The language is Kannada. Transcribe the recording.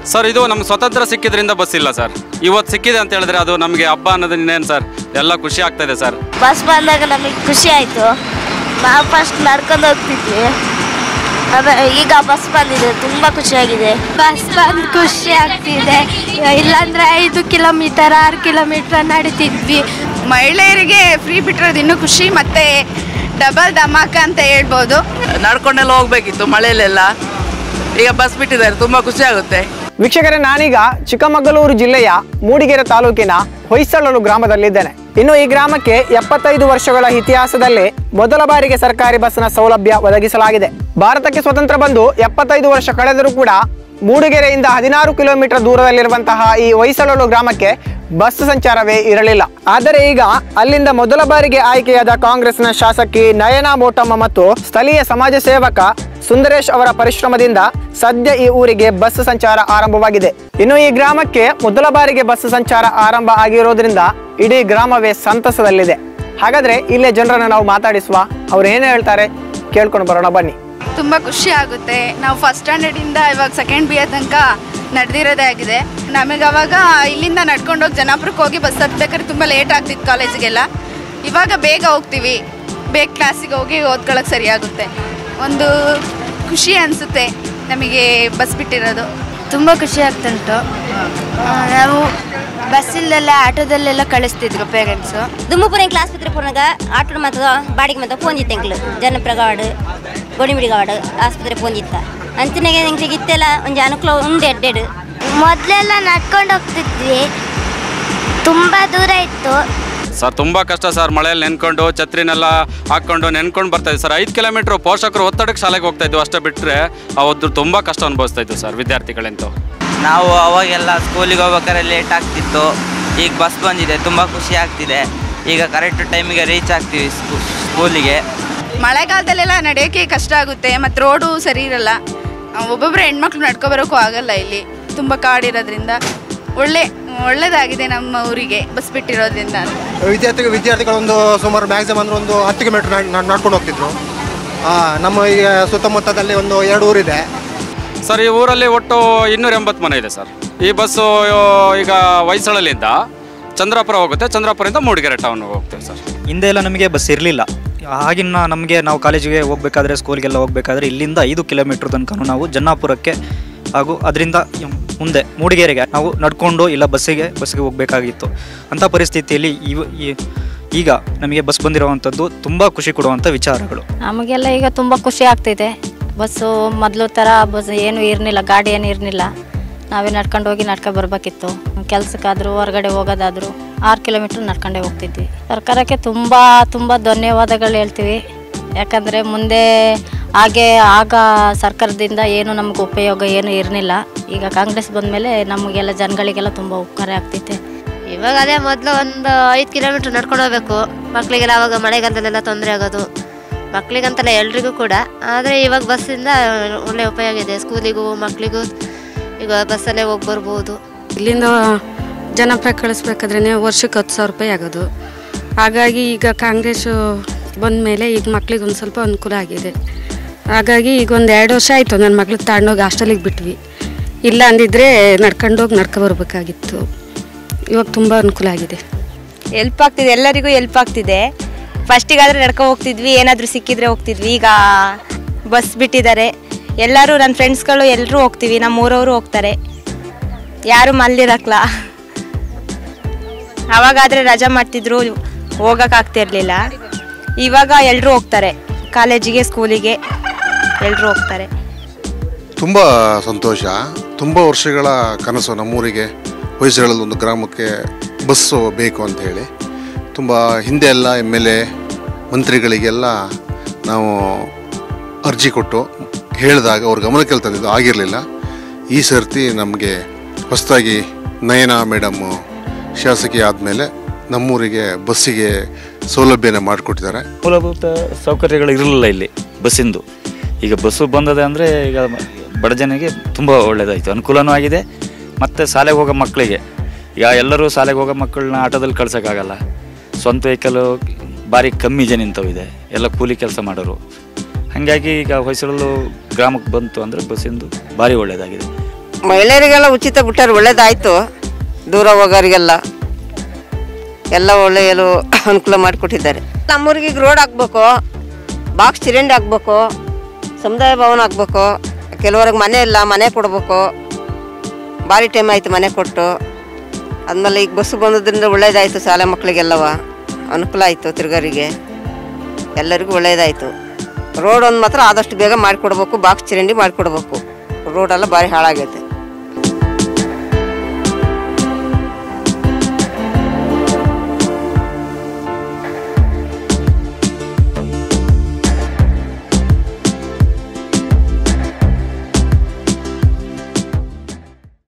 ಸರ್ ಇದು ನಮ್ಗೆ ಸ್ವತಂತ್ರ ಸಿಕ್ಕಿದ್ರಿಂದ ಬಸ್ ಇಲ್ಲ ಸರ್ ಇವತ್ತು ಸಿಕ್ಕಿದೆ ಅಂತ ಹೇಳಿದ್ರೆ ಅದು ನಮಗೆ ಹಬ್ಬ ಅನ್ನೋದನ್ನೇನು ಸರ್ ಎಲ್ಲ ಖುಷಿ ಆಗ್ತಾ ಇದೆ ಸರ್ ಬಸ್ ಬಂದಾಗ ನಮಗೆ ಖುಷಿ ಆಯಿತು ನಾವು ಫಸ್ಟ್ ನಡ್ಕೊಂಡು ಹೋಗ್ತಿದ್ವಿ ಆಮೇಲೆ ಈಗ ಬಸ್ ಬಂದಿದೆ ತುಂಬ ಖುಷಿಯಾಗಿದೆ ಬಸ್ ಬಂದು ಖುಷಿ ಆಗ್ತಿದೆ ಇಲ್ಲಾಂದ್ರೆ ಐದು ಕಿಲೋಮೀಟರ್ ಆರು ಕಿಲೋಮೀಟರ್ ನಡೀತಿದ್ವಿ ಮಹಿಳೆಯರಿಗೆ ಫ್ರೀ ಬಿಟ್ಟಿರೋದು ಇನ್ನೂ ಖುಷಿ ಮತ್ತೆ ಡಬಲ್ ಧಮಾಕ ಅಂತ ಹೇಳ್ಬೋದು ನಡ್ಕೊಂಡೆಲ್ಲ ಹೋಗ್ಬೇಕಿತ್ತು ಮಳೆಯಲ್ಲೆಲ್ಲ ಈಗ ಬಸ್ ಬಿಟ್ಟಿದ್ದಾರೆ ತುಂಬಾ ಖುಷಿ ಆಗುತ್ತೆ ವೀಕ್ಷಕರೇ ನಾನೀಗ ಚಿಕ್ಕಮಗಳೂರು ಜಿಲ್ಲೆಯ ಮೂಡಿಗೆರೆ ತಾಲೂಕಿನ ಹೊಯ್ಸಳಲು ಗ್ರಾಮದಲ್ಲಿದ್ದೇನೆ ಇನ್ನು ಈ ಗ್ರಾಮಕ್ಕೆ ಎಪ್ಪತ್ತೈದು ವರ್ಷಗಳ ಇತಿಹಾಸದಲ್ಲಿ ಮೊದಲ ಬಾರಿಗೆ ಸರ್ಕಾರಿ ಬಸ್ನ ಸೌಲಭ್ಯ ಒದಗಿಸಲಾಗಿದೆ ಭಾರತಕ್ಕೆ ಸ್ವತಂತ್ರ ಬಂದು ಎಪ್ಪತ್ತೈದು ವರ್ಷ ಕಳೆದರೂ ಕೂಡ ಮೂಡಿಗೆರೆಯಿಂದ ಹದಿನಾರು ಕಿಲೋಮೀಟರ್ ದೂರದಲ್ಲಿರುವಂತಹ ಈ ಹೊಯ್ಸಳಲು ಗ್ರಾಮಕ್ಕೆ ಬಸ್ ಸಂಚಾರವೇ ಇರಲಿಲ್ಲ ಆದರೆ ಈಗ ಅಲ್ಲಿಂದ ಮೊದಲ ಬಾರಿಗೆ ಆಯ್ಕೆಯಾದ ಕಾಂಗ್ರೆಸ್ನ ಶಾಸಕಿ ನಯನಾ ಮೋಟಮ್ಮ ಮತ್ತು ಸ್ಥಳೀಯ ಸಮಾಜ ಸೇವಕ ಸುಂದರೇಶ್ ಅವರ ಪರಿಶ್ರಮದಿಂದ ಸದ್ಯ ಈ ಊರಿಗೆ ಬಸ್ ಸಂಚಾರ ಆರಂಭವಾಗಿದೆ ಇನ್ನು ಈ ಗ್ರಾಮಕ್ಕೆ ಮೊದಲ ಬಾರಿಗೆ ಬಸ್ ಸಂಚಾರ ಆರಂಭ ಆಗಿರೋದ್ರಿಂದ ಇಡೀ ಗ್ರಾಮವೇ ಸಂತಸದಲ್ಲಿದೆ ಹಾಗಾದ್ರೆ ಇಲ್ಲೇ ಜನರನ್ನ ನಾವು ಮಾತಾಡಿಸುವ ಅವ್ರು ಏನು ಹೇಳ್ತಾರೆ ಕೇಳ್ಕೊಂಡು ಬರೋಣ ಬನ್ನಿ ತುಂಬ ಖುಷಿ ಆಗುತ್ತೆ ನಾವು ಫಸ್ಟ್ ಸ್ಟ್ಯಾಂಡರ್ಡಿಂದ ಇವಾಗ ಸೆಕೆಂಡ್ ಬಿ ಎ ತನಕ ನಡೆದಿರೋದೇ ಆಗಿದೆ ನಮಗೆ ಅವಾಗ ಇಲ್ಲಿಂದ ನಡ್ಕೊಂಡು ಹೋಗಿ ಜನಾಪುರಕ್ಕೆ ಹೋಗಿ ಬಸ್ ಹತ್ಬೇಕಾದ್ರೆ ತುಂಬ ಲೇಟ್ ಆಗ್ತಿತ್ತು ಕಾಲೇಜಿಗೆಲ್ಲ ಇವಾಗ ಬೇಗ ಹೋಗ್ತೀವಿ ಬೇಗ ಕ್ಲಾಸಿಗೆ ಹೋಗಿ ಓದ್ಕೊಳ್ಳೋಕೆ ಸರಿಯಾಗುತ್ತೆ ಒಂದು ಖುಷಿ ಅನಿಸುತ್ತೆ ನಮಗೆ ಬಸ್ ಬಿಟ್ಟಿರೋದು ತುಂಬ ಖುಷಿ ಆಗ್ತುಂಟು ಆ, ನಾವು ಬಸ್ಸಿಲ್ಲೆಲ್ಲ ಆಟೋದಲ್ಲೆಲ್ಲ ಕಳಿಸ್ತಿದ್ರು ಪೇರೆಂಟ್ಸು ದುಮ್ಮಪುರ ಕ್ಲಾಸ್ ಬಿದ್ರೆ ಪುನಗ ಆಟೋ ಮತ್ತು ಬಾಡಿಗೆ ಮತ್ತು ಫೋನ್ ಇತ್ತು ಎಂಕ್ಲು ಜನಪ್ರಗಾಡು ಗೋಡಿಮಿಡಿಗಾಡು ಆಸ್ಪತ್ರೆ ಫೋನ್ ಇತ್ತ ಅಂಚಿನಾಗೆ ಎಂಕ್ಲಿಗೆ ಇತ್ತೆಲ್ಲ ಒಂದು ಅನುಕೂಲ ಉಂಡು ಎಡ್ಡೆಡು ಮೊದಲೆಲ್ಲ ನಡ್ಕೊಂಡು ಹೋಗ್ತಿದ್ವಿ ತುಂಬ ದೂರ ಇತ್ತು ಸರ್ ತುಂಬ ಕಷ್ಟ ಸರ್ ಮಳೆಯಲ್ಲಿ ನೆನ್ಕೊಂಡು ಛತ್ರಿನೆಲ್ಲ ಹಾಕ್ಕೊಂಡು ನೆನ್ಕೊಂಡು ಬರ್ತಾ ಇದ್ವಿ ಸರ್ ಐದು ಕಿಲೋಮೀಟ್ರ್ ಪೋಷಕರು ಒತ್ತಡಕ್ಕೆ ಶಾಲೆಗೆ ಹೋಗ್ತಾ ಇದ್ವು ಅಷ್ಟೇ ಬಿಟ್ಟರೆ ಅವತ್ತು ತುಂಬ ಕಷ್ಟ ಅನುಭವಿಸ್ತಾ ಇದ್ವು ಸರ್ ವಿದ್ಯಾರ್ಥಿಗಳಂತೂ ನಾವು ಅವಾಗೆಲ್ಲ ಸ್ಕೂಲಿಗೆ ಹೋಗ್ಬೇಕಾದ್ರೆ ಲೇಟ್ ಆಗ್ತಿತ್ತು ಈಗ ಬಸ್ ಬಂದಿದೆ ತುಂಬ ಖುಷಿ ಆಗ್ತಿದೆ ಈಗ ಕರೆಕ್ಟ್ ಟೈಮಿಗೆ ರೀಚ್ ಆಗ್ತೀವಿ ಸ್ಕೂ- ಸ್ಕೂಲಿಗೆ ಮಳೆಗಾಲದಲ್ಲೆಲ್ಲ ನಡೆಯೋಕ್ಕೆ ಕಷ್ಟ ಆಗುತ್ತೆ ಮತ್ತು ರೋಡು ಸರಿ ಇರಲ್ಲ ಒಬ್ಬೊಬ್ಬರು ಹೆಣ್ಮಕ್ಳು ನಡ್ಕೊ ಬರೋಕ್ಕೂ ಆಗಲ್ಲ ಇಲ್ಲಿ ತುಂಬ ಕಾಡಿರೋದ್ರಿಂದ ಒಳ್ಳೆ ಒಳ್ಳೇದಾಗಿದೆ ನಮ್ಮ ಊರಿಗೆ ಬಸ್ ಬಿಟ್ಟಿರೋದ್ರಿಂದ ವಿದ್ಯಾರ್ಥಿ ವಿದ್ಯಾರ್ಥಿಗಳೊಂದು ಸುಮಾರು ಮ್ಯಾಕ್ಸಿಮಮ್ ಅಂದ್ರೆ ಒಂದು ಹತ್ತು ಕಿಲೋಮೀಟರ್ ನಡ್ಕೊಂಡು ಹೋಗ್ತಿದ್ರು ಆ, ನಮ್ಮ ಈಗ ಸುತ್ತಮುತ್ತದಲ್ಲಿ ಒಂದು ಎರಡು ಊರಿದೆ ಸರ್ ಈ ಊರಲ್ಲಿ ಒಟ್ಟು ಇನ್ನೂರ ಎಂಬತ್ತು ಮನೆ ಇದೆ ಸರ್ ಈ ಬಸ್ಸು ಈಗ ಹೊಯ್ಸಳಲಿಂದ ಚಂದ್ರಾಪುರ ಹೋಗುತ್ತೆ ಚಂದ್ರಾಪುರದಿಂದ ಮೂಡಿಗೆರೆ ಟೌನ್ಗೆ ಹೋಗ್ತೀವಿ ಸರ್ ಹಿಂದೆ ಎಲ್ಲ ನಮಗೆ ಬಸ್ ಇರಲಿಲ್ಲ ಆಗಿನ ನಮಗೆ ನಾವು ಕಾಲೇಜಿಗೆ ಹೋಗ್ಬೇಕಾದ್ರೆ ಸ್ಕೂಲ್ಗೆಲ್ಲ ಹೋಗ್ಬೇಕಾದ್ರೆ ಇಲ್ಲಿಂದ ಐದು ಕಿಲೋಮೀಟ್ರ್ ತನಕ ನಾವು ಜನ್ನಾಪುರಕ್ಕೆ ಹಾಗೂ ಅದರಿಂದ ಮುಂದೆ ಮೂಡಿಗೆರೆಗೆ ನಾವು ನಡ್ಕೊಂಡು ಇಲ್ಲ ಬಸ್ಸಿಗೆ ಬಸ್ಸಿಗೆ ಹೋಗಬೇಕಾಗಿತ್ತು ಅಂಥ ಪರಿಸ್ಥಿತಿಯಲ್ಲಿ ಇವ ಈ- ಈಗ ನಮಗೆ ಬಸ್ ಬಂದಿರುವಂಥದ್ದು ತುಂಬ ಖುಷಿ ಕೊಡುವಂಥ ವಿಚಾರಗಳು ನಮಗೆಲ್ಲ ಈಗ ತುಂಬ ಖುಷಿ ಆಗ್ತಿದೆ ಬಸ್ಸು ಮೊದಲು ಥರ ಬಸ್ ಏನು ಇರಲಿಲ್ಲ ಗಾಡಿ ಏನು ಇರಲಿಲ್ಲ ನಾವೇ ನಡ್ಕೊಂಡು ಹೋಗಿ ನಡ್ಕೊಂಡು ಬರಬೇಕಿತ್ತು ಕೆಲಸಕ್ಕಾದರೂ ಹೊರಗಡೆ ಹೋಗೋದಾದರೂ ಆರು ಕಿಲೋಮೀಟ್ರ್ ನಡ್ಕೊಂಡೇ ಹೋಗ್ತಿದ್ವಿ ಸರ್ಕಾರಕ್ಕೆ ತುಂಬ ತುಂಬ ಧನ್ಯವಾದಗಳು ಹೇಳ್ತೀವಿ ಯಾಕಂದರೆ ಮುಂದೆ ಹಾಗೆ ಆಗ ಸರ್ಕಾರದಿಂದ ಏನು ನಮ್ಗೆ ಉಪಯೋಗ ಏನು ಇರಲಿಲ್ಲ ಈಗ ಕಾಂಗ್ರೆಸ್ ಬಂದಮೇಲೆ ನಮಗೆಲ್ಲ ಜನಗಳಿಗೆಲ್ಲ ತುಂಬ ಉಪಕಾರ ಆಗ್ತೈತೆ ಇವಾಗ ಅದೇ ಮೊದಲು ಒಂದು ಐದು ಕಿಲೋಮೀಟ್ರ್ ನಡ್ಕೊಂಡು ಹೋಗ್ಬೇಕು ಮಕ್ಕಳಿಗೆಲ್ಲ ಅವಾಗ ಮಳೆಗಾಲದಲ್ಲೆಲ್ಲ ತೊಂದರೆ ಆಗೋದು ಮಕ್ಕಳಿಗಂತಲ್ಲ ಎಲ್ರಿಗೂ ಕೂಡ ಆದರೆ ಇವಾಗ ಬಸ್ಸಿಂದ ಒಳ್ಳೆ ಉಪಯೋಗ ಇದೆ ಸ್ಕೂಲಿಗೂ ಮಕ್ಕಳಿಗೂ ಈಗ ಬಸ್ಸಲ್ಲೇ ಹೋಗಿ ಬರ್ಬೋದು ಇಲ್ಲಿಂದ ಜನಪ್ರ ಕಳಿಸ್ಬೇಕಾದ್ರೆ ವರ್ಷಕ್ಕೆ ಹತ್ತು ಸಾವಿರ ರೂಪಾಯಿ ಆಗೋದು ಹಾಗಾಗಿ ಈಗ ಕಾಂಗ್ರೆಸ್ಸು ಬಂದ ಮೇಲೆ ಈಗ ಮಕ್ಳಿಗೆ ಒಂದು ಸ್ವಲ್ಪ ಅನುಕೂಲ ಆಗಿದೆ ಹಾಗಾಗಿ ಈಗ ಒಂದು ಎರಡು ವರ್ಷ ಆಯಿತು ನನ್ನ ಮಗಳು ತಗೊಂಡೋಗಿ ಹಾಸ್ಟೆಲಿಗೆ ಬಿಟ್ವಿ ಇಲ್ಲ ಅಂದಿದ್ರೆ ನಡ್ಕೊಂಡೋಗಿ ನಡ್ಕೊ ಬರ್ಬೇಕಾಗಿತ್ತು ಇವಾಗ ತುಂಬ ಅನುಕೂಲ ಆಗಿದೆ ಎಲ್ಪ್ ಆಗ್ತಿದೆ ಎಲ್ಲರಿಗೂ ಎಲ್ಪ್ ಆಗ್ತಿದೆ ಫಸ್ಟಿಗಾದ್ರೆ ನಡ್ಕೊ ಹೋಗ್ತಿದ್ವಿ ಏನಾದರೂ ಸಿಕ್ಕಿದ್ರೆ ಹೋಗ್ತಿದ್ವಿ ಈಗ ಬಸ್ ಬಿಟ್ಟಿದ್ದಾರೆ ಎಲ್ಲರೂ ನನ್ನ ಫ್ರೆಂಡ್ಸ್ಗಳು ಎಲ್ಲರೂ ಹೋಗ್ತೀವಿ ನಮ್ಮ ಊರವರು ಹೋಗ್ತಾರೆ ಯಾರು ಮಲ್ಲಿರಕ್ಲ ಅವಾಗಾದರೆ ರಜಾ ಮಾಡ್ತಿದ್ರು ಹೋಗೋಕ್ಕಾಗ್ತಿರ್ಲಿಲ್ಲ ಇವಾಗ ಎಲ್ಲರೂ ಹೋಗ್ತಾರೆ ಕಾಲೇಜಿಗೆ ಸ್ಕೂಲಿಗೆ ಎಲ್ಲರೂ ಹೋಗ್ತಾರೆ ತುಂಬ ಸಂತೋಷ ತುಂಬ ವರ್ಷಗಳ ಕನಸು ನಮ್ಮೂರಿಗೆ ಹೊಯ್ಸಳದ ಒಂದು ಗ್ರಾಮಕ್ಕೆ ಬಸ್ಸು ಬೇಕು ಅಂತ ಹೇಳಿ ತುಂಬ ಹಿಂದೆ ಎಲ್ಲ ಎಮ್ ಎಲ್ ಎ ಮಂತ್ರಿಗಳಿಗೆಲ್ಲ ನಾವು ಅರ್ಜಿ ಕೊಟ್ಟು ಹೇಳಿದಾಗ ಅವ್ರ ಗಮನಕ್ಕೆ ತಂದಿದ್ದು ಆಗಿರಲಿಲ್ಲ ಈ ಸರ್ತಿ ನಮಗೆ ಹೊಸದಾಗಿ ನಯನಾ ಮೇಡಮ್ಮು ಶಾಸಕಿ ಆದಮೇಲೆ ನಮ್ಮೂರಿಗೆ ಬಸ್ಸಿಗೆ ಸೌಲಭ್ಯನ ಮಾಡಿಕೊಟ್ಟಿದ್ದಾರೆ ಮೂಲಭೂತ ಸೌಕರ್ಯಗಳು ಇರಲಿಲ್ಲ ಇಲ್ಲಿ ಬಸ್ಸಿಂದು ಈಗ ಬಸ್ಸು ಬಂದದೆ ಅಂದರೆ ಈಗ ಬಡ ಜನರಿಗೆ ತುಂಬ ಒಳ್ಳೆಯದಾಯಿತು ಅನುಕೂಲನೂ ಆಗಿದೆ ಮತ್ತು ಶಾಲೆಗೆ ಹೋಗೋ ಮಕ್ಕಳಿಗೆ ಈಗ ಎಲ್ಲರೂ ಶಾಲೆಗೆ ಹೋಗೋ ಮಕ್ಕಳನ್ನ ಆಟೋದಲ್ಲಿ ಕಳ್ಸೋಕ್ಕಾಗಲ್ಲ ಸ್ವಂತ ವೆಹಿಕಲು ಭಾರಿ ಕಮ್ಮಿ ಜನ ನಿಂತವಿದೆ ಎಲ್ಲ ಕೂಲಿ ಕೆಲಸ ಮಾಡೋರು ಹಾಗಾಗಿ ಈಗ ಹೊಯ್ಸಳಲು ಗ್ರಾಮಕ್ಕೆ ಬಂತು ಅಂದರೆ ಬಸ್ಸಿಂದು ಭಾರಿ ಒಳ್ಳೆಯದಾಗಿದೆ ಮಹಿಳೆಯರಿಗೆಲ್ಲ ಉಚಿತ ಬಿಟ್ಟಾರೆ ಒಳ್ಳೇದಾಯಿತು ದೂರ ಹೋಗೋರಿಗೆಲ್ಲ ಎಲ್ಲ ಒಳ್ಳೆಯಲು ಅನುಕೂಲ ಮಾಡಿಕೊಟ್ಟಿದ್ದಾರೆ ನಮ್ಮೂರಿಗೆ ಈಗ ರೋಡ್ ಹಾಕ್ಬೇಕು ಬಾಕ್ಸ್ ಚಿರಂಡಿ ಹಾಕ್ಬೇಕು ಸಮುದಾಯ ಭವನ ಹಾಕ್ಬೇಕು ಕೆಲವ್ರಿಗೆ ಮನೆ ಇಲ್ಲ ಮನೆ ಕೊಡ್ಬೇಕು ಭಾರಿ ಟೈಮ್ ಆಯಿತು ಮನೆ ಕೊಟ್ಟು ಆದ್ಮೇಲೆ ಈಗ ಬಸ್ಸು ಬಂದದ್ರಿಂದ ಒಳ್ಳೇದಾಯಿತು ಶಾಲೆ ಮಕ್ಕಳಿಗೆಲ್ಲವ ಅನುಕೂಲ ಆಯಿತು ತಿರ್ಗರಿಗೆ ಎಲ್ಲರಿಗೂ ಒಳ್ಳೇದಾಯಿತು ರೋಡ್ ಒಂದು ಮಾತ್ರ ಆದಷ್ಟು ಬೇಗ ಮಾಡಿಕೊಡ್ಬೇಕು ಬಾಕ್ಸ್ ಚರಂಡಿ ಮಾಡಿಕೊಡ್ಬೇಕು ರೋಡೆಲ್ಲ ಭಾರಿ ಹಾಳಾಗೈತೆ